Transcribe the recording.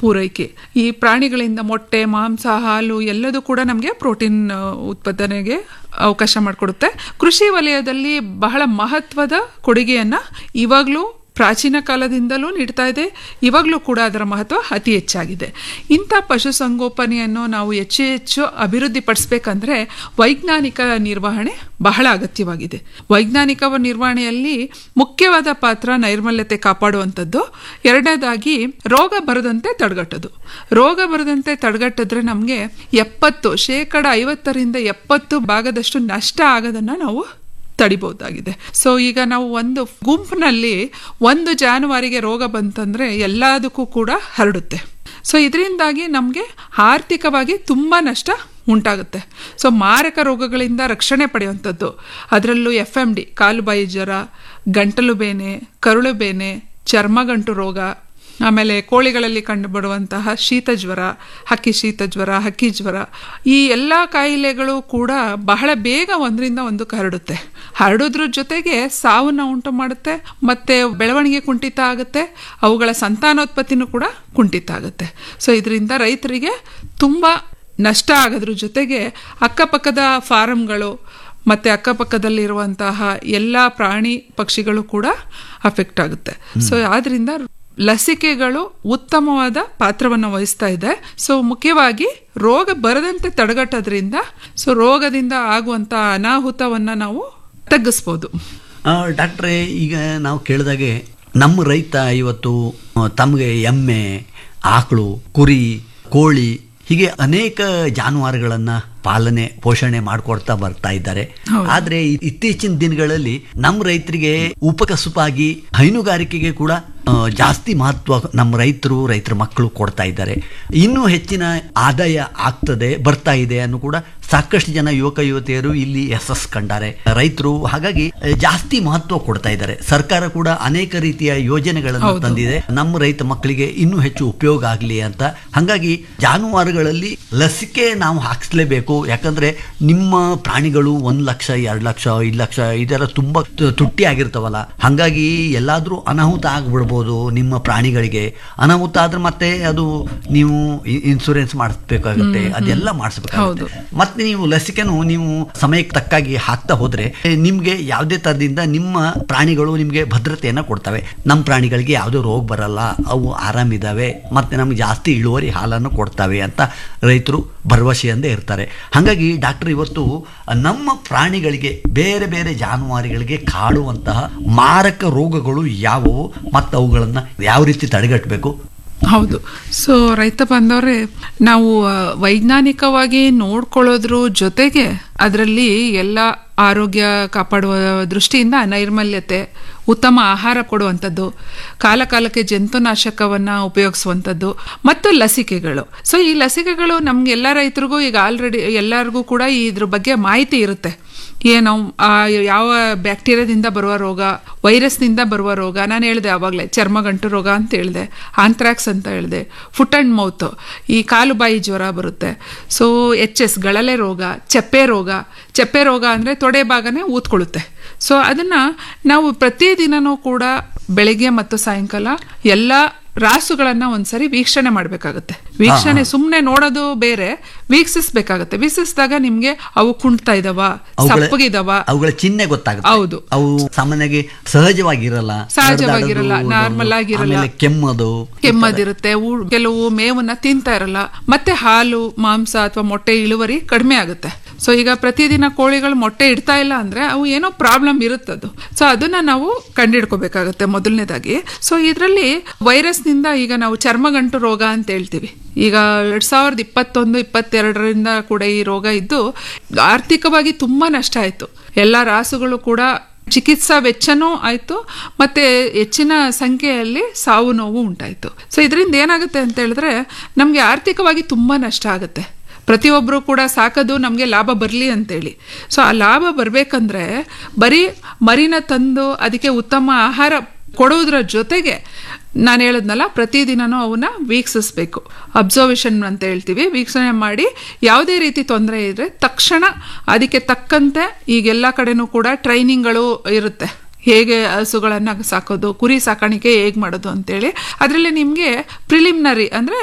ಪೂರೈಕೆ ಈ ಪ್ರಾಣಿಗಳಿಂದ ಮೊಟ್ಟೆ ಮಾಂಸ ಹಾಲು ಎಲ್ಲದೂ ಕೂಡ ನಮಗೆ ಪ್ರೋಟೀನ್ ಆ, ಉತ್ಪಾದನೆಗೆ ಅವಕಾಶ ಮಾಡಿಕೊಡುತ್ತೆ ಕೃಷಿ ವಲಯದಲ್ಲಿ ಬಹಳ ಮಹತ್ವದ ಕೊಡುಗೆಯನ್ನ ಇವಾಗಲೂ ಪ್ರಾಚೀನ ಕಾಲದಿಂದಲೂ ನೀಡ್ತಾ ಇದೆ ಇವಾಗಲೂ ಕೂಡ ಅದರ ಮಹತ್ವ ಅತಿ ಹೆಚ್ಚಾಗಿದೆ ಇಂಥ ಪಶುಸಂಗೋಪನೆಯನ್ನು ನಾವು ಹೆಚ್ಚು ಹೆಚ್ಚು ಅಭಿವೃದ್ಧಿಪಡಿಸ್ಬೇಕಂದ್ರೆ ವೈಜ್ಞಾನಿಕ ನಿರ್ವಹಣೆ ಬಹಳ ಅಗತ್ಯವಾಗಿದೆ ವೈಜ್ಞಾನಿಕ ನಿರ್ವಹಣೆಯಲ್ಲಿ ಮುಖ್ಯವಾದ ಪಾತ್ರ ನೈರ್ಮಲ್ಯತೆ ಕಾಪಾಡುವಂಥದ್ದು ಎರಡನೇದಾಗಿ ರೋಗ ಬರದಂತೆ ತಡೆಗಟ್ಟೋದು ರೋಗ ಬರದಂತೆ ತಡೆಗಟ್ಟಿದ್ರೆ ನಮಗೆ ಎಪ್ಪತ್ತು ಶೇಕಡ ಐವತ್ತರಿಂದ ಎಪ್ಪತ್ತು ಭಾಗದಷ್ಟು ನಷ್ಟ ಆಗೋದನ್ನ ನಾವು ತಡಿಬಹುದಾಗಿದೆ ಸೊ ಈಗ ನಾವು ಒಂದು ಗುಂಪಿನಲ್ಲಿ ಒಂದು ಜಾನುವಾರಿಗೆ ರೋಗ ಬಂತಂದ್ರೆ ಎಲ್ಲದಕ್ಕೂ ಕೂಡ ಹರಡುತ್ತೆ ಸೊ ಇದರಿಂದಾಗಿ ನಮಗೆ ಆರ್ಥಿಕವಾಗಿ ತುಂಬ ನಷ್ಟ ಉಂಟಾಗುತ್ತೆ ಸೊ ಮಾರಕ ರೋಗಗಳಿಂದ ರಕ್ಷಣೆ ಪಡೆಯುವಂಥದ್ದು ಅದರಲ್ಲೂ ಎಫ್ ಎಮ್ ಡಿ ಕಾಲುಬಾಯಿ ಜ್ವರ ಗಂಟಲು ಬೇನೆ ಕರುಳು ಬೇನೆ ಚರ್ಮಗಂಟು ರೋಗ ಆಮೇಲೆ ಕೋಳಿಗಳಲ್ಲಿ ಕಂಡುಬರುವಂತಹ ಶೀತ ಜ್ವರ ಹಕ್ಕಿ ಶೀತ ಜ್ವರ ಹಕ್ಕಿ ಜ್ವರ ಈ ಎಲ್ಲ ಕಾಯಿಲೆಗಳು ಕೂಡ ಬಹಳ ಬೇಗ ಒಂದರಿಂದ ಒಂದಕ್ಕೆ ಹರಡುತ್ತೆ ಹರಡೋದ್ರ ಜೊತೆಗೆ ಸಾವನ್ನ ಉಂಟು ಮಾಡುತ್ತೆ ಮತ್ತೆ ಬೆಳವಣಿಗೆ ಕುಂಠಿತ ಆಗುತ್ತೆ ಅವುಗಳ ಸಂತಾನೋತ್ಪತ್ತಿನೂ ಕೂಡ ಕುಂಠಿತ ಆಗುತ್ತೆ ಸೊ ಇದರಿಂದ ರೈತರಿಗೆ ತುಂಬ ನಷ್ಟ ಆಗೋದ್ರ ಜೊತೆಗೆ ಅಕ್ಕಪಕ್ಕದ ಫಾರಂಗಳು ಮತ್ತೆ ಅಕ್ಕಪಕ್ಕದಲ್ಲಿರುವಂತಹ ಎಲ್ಲ ಪ್ರಾಣಿ ಪಕ್ಷಿಗಳು ಕೂಡ ಅಫೆಕ್ಟ್ ಆಗುತ್ತೆ ಸೊ ಆದ್ರಿಂದ ಲಸಿಕೆಗಳು ಉತ್ತಮವಾದ ಪಾತ್ರವನ್ನು ವಹಿಸ್ತಾ ಇದೆ ಸೊ ಮುಖ್ಯವಾಗಿ ರೋಗ ಬರದಂತೆ ತಡೆಗಟ್ಟೋದ್ರಿಂದ ಸೊ ರೋಗದಿಂದ ಆಗುವಂತ ಅನಾಹುತವನ್ನ ನಾವು ತಗ್ಗಿಸ್ಬೋದು ಆ, ಡಾಕ್ಟ್ರೇ ಈಗ ನಾವು ಕೇಳಿದಾಗೆ ನಮ್ಮ ರೈತ ಇವತ್ತು ಆ, ತಮಗೆ ಎಮ್ಮೆ ಆಕಳು ಕುರಿ ಕೋಳಿ ಹೀಗೆ ಅನೇಕ ಜಾನುವಾರುಗಳನ್ನ ಪಾಲನೆ ಪೋಷಣೆ ಮಾಡ್ಕೊಡ್ತಾ ಬರ್ತಾ ಇದ್ದಾರೆ ಆದ್ರೆ ಈ- ಇತ್ತೀಚಿನ ದಿನಗಳಲ್ಲಿ ನಮ್ಮ ರೈತರಿಗೆ ಉಪಕಸುಪಾಗಿ ಹೈನುಗಾರಿಕೆಗೆ ಕೂಡ ಆ, ಜಾಸ್ತಿ ಮಹತ್ವ ನಮ್ಮ ರೈತರು ರೈತರ ಮಕ್ಕಳು ಕೊಡ್ತಾ ಇದ್ದಾರೆ ಇನ್ನೂ ಹೆಚ್ಚಿನ ಆದಾಯ ಆಗ್ತದೆ ಬರ್ತಾ ಇದೆ ಅನ್ನೋ ಕೂಡ ಸಾಕಷ್ಟು ಜನ ಯುವಕ ಯುವತಿಯರು ಇಲ್ಲಿ ಯಶಸ್ ಕಂಡಾರೆ ರೈತರು ಹಾಗಾಗಿ ಆ, ಜಾಸ್ತಿ ಮಹತ್ವ ಕೊಡ್ತಾ ಇದ್ದಾರೆ ಸರ್ಕಾರ ಕೂಡ ಅನೇಕ ರೀತಿಯ ಯೋಜನೆಗಳನ್ನು ತಂದಿದೆ ನಮ್ಮ ರೈತ ಮಕ್ಕಳಿಗೆ ಇನ್ನೂ ಹೆಚ್ಚು ಉಪಯೋಗ ಆಗಲಿ ಅಂತ ಹಾಗಾಗಿ ಜಾನುವಾರುಗಳಲ್ಲಿ ಲಸಿಕೆ ನಾವು ಹಾಕಿಸ್ಲೇಬೇಕು ಯಾಕಂದ್ರೆ ನಿಮ್ಮ ಪ್ರಾಣಿಗಳು ಒಂದ್ ಲಕ್ಷ ಎರಡು ಲಕ್ಷ ಐದು ಲಕ್ಷ ಇದೆಲ್ಲ ತುಂಬಾ ತು- ತುಟ್ಟಿ ಆಗಿರ್ತಾವಲ್ಲ ಹಾಗಾಗಿ ಎಲ್ಲಾದ್ರೂ ಅನಾಹುತ ಆಗ್ಬಿಡ್ಬೋದು ನಿಮ್ಮ ಪ್ರಾಣಿಗಳಿಗೆ ಅನಾಹುತ ಆದ್ರೆ ಮತ್ತೆ ಅದು ನೀವು ಇನ್ಸೂರೆನ್ಸ್ ಮಾಡಿಸ್ಬೇಕಾಗುತ್ತೆ ಅದೆಲ್ಲ ಮಾಡಿಸ್ಬೇಕಾಗುತ್ತೆ ಮತ್ತೆ ನೀವು ಲಸಿಕೆನು ನೀವು ಸಮಯಕ್ಕೆ ತಕ್ಕಾಗಿ ಹಾಕ್ತಾ ಹೋದ್ರೆ ಏ, ನಿಮ್ಗೆ ಯಾವುದೇ ತರದಿಂದ ನಿಮ್ಮ ಪ್ರಾಣಿಗಳು ನಿಮ್ಗೆ ಭದ್ರತೆಯನ್ನ ಕೊಡ್ತವೆ ನಮ್ಮ ಪ್ರಾಣಿಗಳಿಗೆ ಯಾವುದೇ ರೋಗ ಬರಲ್ಲ ಅವು ಆರಾಮಿದಾವೆ ಮತ್ತೆ ನಮ್ಗೆ ಜಾಸ್ತಿ ಇಳುವರಿ ಹಾಲನ್ನು ಕೊಡ್ತವೆ ಅಂತ ರೈತರು ಭರವಸೆಯಿಂದ ಇರ್ತಾರೆ ಹಾಗಾಗಿ ಡಾಕ್ಟರ್ ಇವತ್ತು ನಮ್ಮ ಪ್ರಾಣಿಗಳಿಗೆ ಬೇರೆ ಬೇರೆ ಜಾನುವಾರುಗಳಿಗೆ ಕಾಡುವಂತಹ ಮಾರಕ ರೋಗಗಳು ಯಾವುವು ಮತ್ತು ಅವುಗಳನ್ನ ಯಾವ ರೀತಿ ತಡೆಗಟ್ಟಬೇಕು ಹೌದು ಸೊ ರೈತ ಬಾಂಧವರೇ ನಾವು ಆ, ವೈಜ್ಞಾನಿಕವಾಗಿ ನೋಡ್ಕೊಳ್ಳೋದ್ರ ಜೊತೆಗೆ ಅದರಲ್ಲಿ ಎಲ್ಲ ಆರೋಗ್ಯ ಕಾಪಾಡುವ ದೃಷ್ಟಿಯಿಂದ ನೈರ್ಮಲ್ಯತೆ ಉತ್ತಮ ಆಹಾರ ಕೊಡುವಂಥದ್ದು ಕಾಲ ಕಾಲಕ್ಕೆ ಜಂತುನಾಶಕವನ್ನ ಉಪಯೋಗಿಸುವಂಥದ್ದು ಮತ್ತು ಲಸಿಕೆಗಳು ಸೊ ಈ ಲಸಿಕೆಗಳು ನಮ್ಗೆ ಎಲ್ಲ ರೈತರಿಗೂ ಈಗ ಆಲ್ರೆಡಿ ಎಲ್ಲರಿಗೂ ಕೂಡ ಇದ್ರ ಬಗ್ಗೆ ಮಾಹಿತಿ ಇರುತ್ತೆ ಏನು ಆ ಯಾವ ಬ್ಯಾಕ್ಟೀರಿಯಾದಿಂದ ಬರುವ ರೋಗ ವೈರಸ್ನಿಂದ ಬರುವ ರೋಗ ನಾನು ಹೇಳಿದೆ ಆವಾಗಲೇ ಚರ್ಮಗಂಟು ರೋಗ ಅಂತ ಹೇಳಿದೆ ಆಂಥ್ರಾಕ್ಸ್ ಅಂತ ಹೇಳಿದೆ ಫುಟ್ ಅಂಡ್ ಮೌತ್ ಈ ಕಾಲು ಬಾಯಿ ಜ್ವರ ಬರುತ್ತೆ ಸೊ ಎಚ್ ಎಸ್ ಗಳಲೆ ರೋಗ ಚಪ್ಪೆ ರೋಗ ಚಪ್ಪೆ ರೋಗ ಅಂದರೆ ತೊಡೆ ಭಾಗನೇ ಊದ್ಕೊಳ್ಳುತ್ತೆ ಸೊ ಅದನ್ನ ನಾವು ಪ್ರತಿದಿನನೂ ಕೂಡ ಬೆಳಗ್ಗೆ ಮತ್ತು ಸಾಯಂಕಾಲ ಎಲ್ಲ ರಾಸುಗಳನ್ನ ಒಂದ್ಸರಿ ವೀಕ್ಷಣೆ ಮಾಡ್ಬೇಕಾಗತ್ತೆ ವೀಕ್ಷಣೆ ಸುಮ್ಮನೆ ನೋಡೋದು ಬೇರೆ ವೀಕ್ಷಿಸ್ಬೇಕಾಗತ್ತೆ ವೀಕ್ಷಿಸಿದಾಗ ನಿಮ್ಗೆ ಅವು ಕುಣ್ತಾ ಇದಾವ ಅವುಗಳ ಸಪ್ಪಗಿದಾವ ಅವುಗಳ ಚಿಹ್ನೆ ಗೊತ್ತಾಗುತ್ತೆ ಹೌದು. ಅವು ಸಾಮಾನ್ಯವಾಗಿ ಸಹಜವಾಗಿರಲ್ಲ ಸಹಜವಾಗಿರಲ್ಲ, ನಡೆದಾಡೋದು, normal ಆಗಿರಲ್ಲ. ಆಮೇಲೆ ಕೆಮ್ಮದು ಕೆಮ್ಮದಿರುತ್ತೆ ಊ- ಕೆಲವು ಮೇವನ್ನ ತಿಂತಾ ಇರಲ್ಲ ಮತ್ತೆ ಹಾಲು ಮಾಂಸ ಅಥವಾ ಮೊಟ್ಟೆ ಇಳುವರಿ ಕಡಿಮೆ ಆಗುತ್ತೆ ಸೊ ಈಗ ಪ್ರತಿದಿನ ಕೋಳಿಗಳು ಮೊಟ್ಟೆ ಇಡ್ತಾ ಇಲ್ಲ ಅಂದ್ರೆ ಅವು ಏನೋ ಪ್ರಾಬ್ಲಮ್ ಇರುತ್ತದು ಸೊ ಅದನ್ನ ನಾವು ಕಂಡಿಡ್ಕೋಬೇಕಾಗತ್ತೆ ಮೊದಲನೇದಾಗಿ ಸೊ ಇದರಲ್ಲಿ ವೈರಸ್ನಿಂದ ಈಗ ನಾವು ಚರ್ಮಗಂಟು ರೋಗ ಅಂತ ಹೇಳ್ತೀವಿ ಈಗ ಎರಡ್ ಸಾವಿರದ ಇಪ್ಪತ್ತೊಂದು ಇಪ್ಪತ್ತೆರಡರಿಂದ ಕೂಡ ಈ ರೋಗ ಇದ್ದು ಆರ್ಥಿಕವಾಗಿ ತುಂಬಾ ನಷ್ಟ ಆಯ್ತು ಎಲ್ಲ ರಾಸುಗಳು ಕೂಡ ಚಿಕಿತ್ಸಾ ವೆಚ್ಚನೂ ಆಯ್ತು ಮತ್ತೆ ಹೆಚ್ಚಿನ ಸಂಖ್ಯೆಯಲ್ಲಿ ಸಾವು ನೋವು ಉಂಟಾಯ್ತು ಸೊ ಇದರಿಂದ ಏನಾಗುತ್ತೆ ಅಂತ ಹೇಳಿದ್ರೆ ನಮಗೆ ಆರ್ಥಿಕವಾಗಿ ತುಂಬಾ ನಷ್ಟ ಆಗುತ್ತೆ ಪ್ರತಿಯೊಬ್ಬರು ಕೂಡ ಸಾಕೋದು ನಮಗೆ ಲಾಭ ಬರಲಿ ಅಂತೇಳಿ ಸೊ ಆ ಲಾಭ ಬರಬೇಕಂದ್ರೆ ಬರೀ ಮರಿನ ತಂದು ಅದಕ್ಕೆ ಉತ್ತಮ ಆಹಾರ ಕೊಡುವುದರ ಜೊತೆಗೆ ನಾನು ಹೇಳದ್ನಲ್ಲ ಪ್ರತಿದಿನನೂ ಅವನ್ನ ವೀಕ್ಷಿಸ್ಬೇಕು ಅಬ್ಸರ್ವೇಷನ್ ಅಂತ ಹೇಳ್ತೀವಿ ವೀಕ್ಷಣೆ ಮಾಡಿ ಯಾವುದೇ ರೀತಿ ತೊಂದರೆ ಇದ್ರೆ ತಕ್ಷಣ ಅದಕ್ಕೆ ತಕ್ಕಂತೆ ಈಗೆಲ್ಲ ಕಡೆನೂ ಕೂಡ ಟ್ರೈನಿಂಗ್ಗಳು ಇರುತ್ತೆ ಹೇಗೆ ಹಸುಗಳನ್ನ ಸಾಕೋದು ಕುರಿ ಸಾಕಾಣಿಕೆ ಹೇಗೆ ಮಾಡೋದು ಅಂತೇಳಿ ಅದರಲ್ಲಿ ನಿಮಗೆ ಪ್ರಿಲಿಮಿನರಿ ಅಂದ್ರೆ